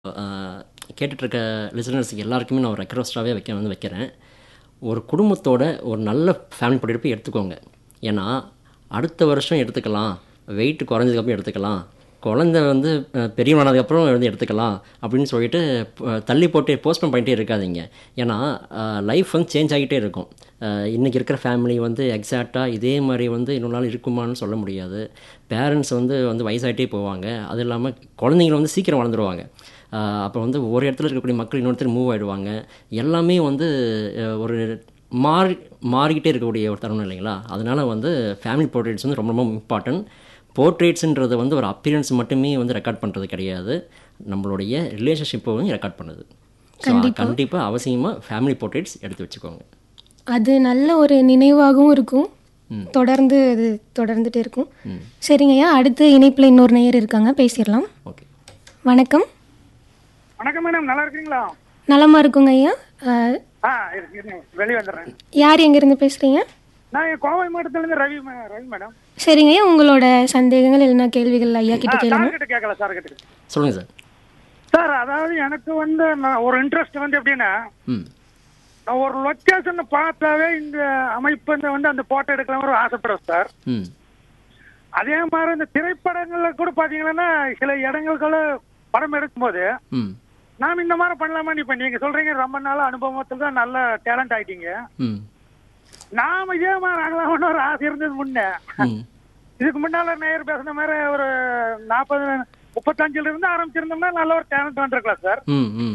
கேட்டுட்ருக்க லிசனர்ஸுக்கு எல்லாருக்குமே நான் ஒரு ரெக்வஸ்ட்டாகவே வைக்க வந்து வைக்கிறேன் ஒரு குடும்பத்தோட ஒரு நல்ல ஃபேமிலி போட்டு போய் எடுத்துக்கோங்க ஏன்னா அடுத்த வருஷம் எடுத்துக்கலாம் வெயிட் குறைஞ்சதுக்கப்புறம் எடுத்துக்கலாம் குழந்த வந்து அஹ், பெரியவனானதுக்கப்புறம் வந்து எடுத்துக்கலாம் அப்படின்னு சொல்லிட்டு அஹ், தள்ளி போட்டு போஸ்ட்போன் பண்ணிட்டே இருக்காதீங்க ஏன்னா லைஃப் வந்து சேஞ்ச் ஆகிட்டே இருக்கும் அஹ், இன்னைக்கு இருக்கிற ஃபேமிலி வந்து எக்ஸாக்டாக இதே மாதிரி வந்து இன்னொரு நாள் இருக்குமான்னு சொல்ல முடியாது பேரண்ட்ஸ் வந்து வந்து வயசாகிட்டே போவாங்க அது இல்லாமல் குழந்தைங்க வந்து சீக்கிரம் வளர்ந்துருவாங்க ஆஹ் அப்போ வந்து ஒரு இடத்துல இருக்கக்கூடிய மக்கள் இன்னொருத்தர் மூவ் ஆகிடுவாங்க எல்லாமே வந்து அஹ், ஒரு மாறி மாறிக்கிட்டே இருக்கக்கூடிய ஒரு தருணம் இல்லைங்களா அதனால் வந்து ஃபேமிலி போர்ட்ரேட்ஸ் வந்து ரொம்ப ரொம்ப இம்பார்ட்டன்ட் போர்ட்ரேட்ஸுன்றது வந்து ஒரு அப்பியரன்ஸ் மட்டுமே வந்து ரெக்கார்ட் பண்ணுறது கிடையாது நம்மளுடைய ரிலேஷன்ஷிப்பை வந்து ரெக்கார்ட் பண்ணுது ஸோ கண்டிப்பாக அவசியமாக ஃபேமிலி போர்ட்ரேட்ஸ் எடுத்து வச்சுக்கோங்க அது நல்ல ஒரு நினைவாகவும் இருக்கும் தொடர்ந்து அது தொடர்ந்துட்டு இருக்கும் சரிங்க ஐயா அடுத்து இணைப்பில் இன்னொரு நேயர் இருக்காங்க பேசிடலாம் ஓகே வணக்கம் வணக்கம் மேடம் நல்லா இருக்கீங்களா நலமா இருக்குங்க ஐயா அஹ், ஆ இருக்கு இருங்க. வெளியே வந்துடுறேன் யார் எங்கேருந்து பேசுகிறீங்க நான் இங்க கோவை மாவட்டத்துலேருந்து ரவி மே- ரவி மேடம் சரிங்க ஐயா உங்களோட சந்தேகங்கள் இல்லைன்னா கேள்விகள் ஐயா கிட்ட கேளுங்க சார் கிட்ட கேட்கல சார் கிட்ட சொல்லுங்கள் சார் சார் அதாவது எனக்கு வந்து நான் ஒரு இன்ட்ரெஸ்ட் வந்து எப்படின்னா ம் நான் ஒரு லொக்கேஷன் பார்த்தாவே இந்த அமைப்பு இந்த வந்து அந்த போட்டோ எடுக்கலாம் ஒரு ஆசைப்படுறேன் சார் ம் அதே மாதிரி இந்த திரைப்படங்கள்ல கூட பாத்தீங்கன்னா சில இடங்களுக்குள்ள படம் எடுக்கும்போது ம் நாம் இந்த மாதிரி பண்ணலாமா இப்ப நீங்க சொல்றீங்க ரொம்ப நாள் அனுபவத்துல தான் நல்ல டேலண்ட் ஆயிட்டீங்க ம் நாம இதே மாதிரி ஆகலாம்னு ஒரு ஆசை இருந்தது முன்னே ம் இதுக்கு முன்னால நேயர் பேசுன மாதிரி ஒரு நாற்பது முப்பத்தஞ்சுல இருந்து ஆரம்பிச்சிருந்தோம்னா நல்ல ஒரு டேலண்ட் வந்திருக்கலாம் சார் ம் ம்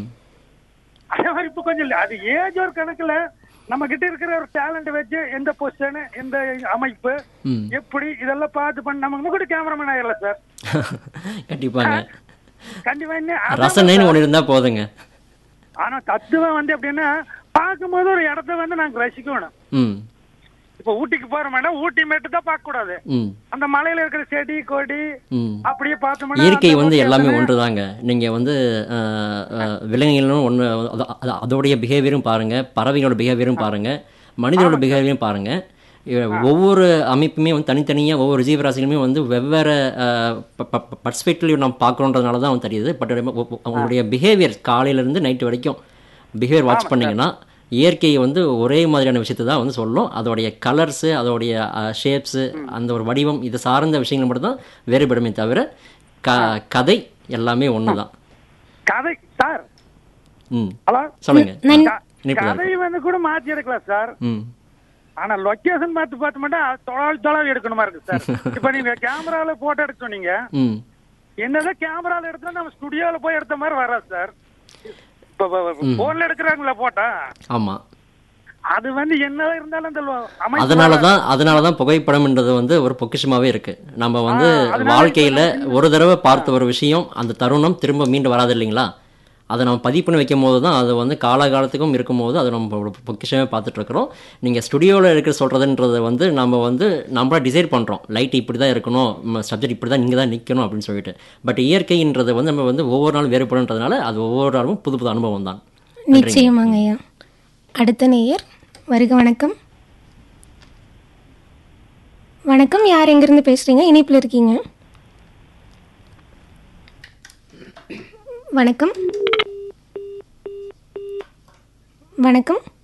அதே மாதிரி இப்ப கொஞ்சம் இல்ல அது ஏஜ் ஒரு கணக்குல நம்ம கிட்ட இருக்கிற ஒரு டேலண்ட் வச்சு எந்த பொசிஷன் எந்த அமைப்பு ம் எப்படி இதெல்லாம் பார்த்து பண்ண நம்ம கூட கேமராமேன் ஆயிடலாம் சார் கண்டிப்பாங்க கண்டிப்பா என்ன அதான் ரசனைன்னு ஒன்று இருந்தால் போதுங்க ஆனா தத்துவம் வந்து எப்படின்னா பார்க்கும்போது ஒரு இடத்த வந்து நாங்க ரசிக்கணும் ம் இப்ப ஊட்டிக்கு போற மேடம் ஊட்டி மேட்டு தான் பார்க்க கூடாது ம் அந்த மலையில இருக்கிற செடி கொடி ம் அப்படியே பார்த்தோம்னா இயற்கை அந்த வந்து எல்லாமே location- ஒன்று தாங்க நீங்கள் வந்து அஹ், அஹ், விலங்குகளும் ஒன்று அதோடைய பிஹேவியரும் பாருங்கள் பறவைகளோட பிஹேவியரும் பாருங்கள் மனிதனோட பிஹேவியரும் பாருங்கள் ஒவ்வொரு அமைப்புமே வந்து தனித்தனியாக ஒவ்வொரு ஜீவராசிகளுமே வந்து வெவ்வேறு பர்ஸ்பெக்டிவ் நம்ம பார்க்குறோன்றதுனால தான் வந்து தெரியுது பட் அவங்களுடைய பிஹேவியர் காலையிலேருந்து நைட்டு வரைக்கும் பிஹேவியர் வாட்ச் பண்ணிங்கன்னா இயற்கையை வந்து ஒரே மாதிரியான விஷயத்தை தான் வந்து சொல்லும் அதோடைய கலர்ஸு அதோடைய ஷேப்ஸு அந்த ஒரு வடிவம் இது சார்ந்த விஷயங்கள் மட்டும் தான் வேறுபடுமே தவிர க கதை எல்லாமே ஒன்று தான் கதை சார் ம் ஹலோ சொல்லுங்க நன்- க- இனிப்புல கதை வந்து கூட மாத்தி எடுக்கலாம் சார் ம் ஆனா லொகேஷன் பார்த்து பார்த்து மட்டும் தொழாவி தொழாவி எடுக்கணுமா இருக்கு சார் இப்ப நீங்க கேமரால போட்டோ எடுக்க சொன்னீங்க ம் என்னதான் கேமரால எடுத்தா நம்ம ஸ்டுடியோல போய் எடுத்த மாதிரி வராது சார் இப்ப போன்ல எடுக்கிறாங்களா போட்டோ ஆமாம் அது வந்து என்னதான் இருந்தாலும் அந்த லொ- அமைப்பு அதனால தான் அதனால தான் புகைப்படம்ன்றது வந்து ஒரு பொக்கிஷமாவே இருக்கு நம்ம வந்து வாழ்க்கையில ஒரு தடவை பார்த்த ஒரு விஷயம் அந்த தருணம் திரும்ப மீண்டு வராது இல்லைங்களா அதை நம்ம பதிவு பண்ணி வைக்கும் போது தான் அது வந்து காலகாலத்துக்கும் இருக்கும்போது அதை நம்ம ஒரு பொக்கிஷமே பார்த்துட்டு இருக்கிறோம் நீங்கள் ஸ்டுடியோவில் இருக்கிற சொல்கிறதுன்றது வந்து நம்ம வந்து நம்மளா டிசைட் பண்ணுறோம் லைட் இப்படி தான் இருக்கணும் சப்ஜெக்ட் இப்படி தான் நீங்கள் தான் நிற்கணும் அப்படின்னு சொல்லிட்டு பட் இயற்கைன்றது வந்து நம்ம வந்து ஒவ்வொரு நாளும் வேறுபடுன்றதுனால அது ஒவ்வொரு நாளும் புது புது அனுபவம் தான் நிச்சயமாங்க ஐயா அடுத்த நேயர் வருக வணக்கம் வணக்கம் யார் எங்கேருந்து பேசுகிறீங்க இணைப்பில் இருக்கீங்க வணக்கம் வணக்கம்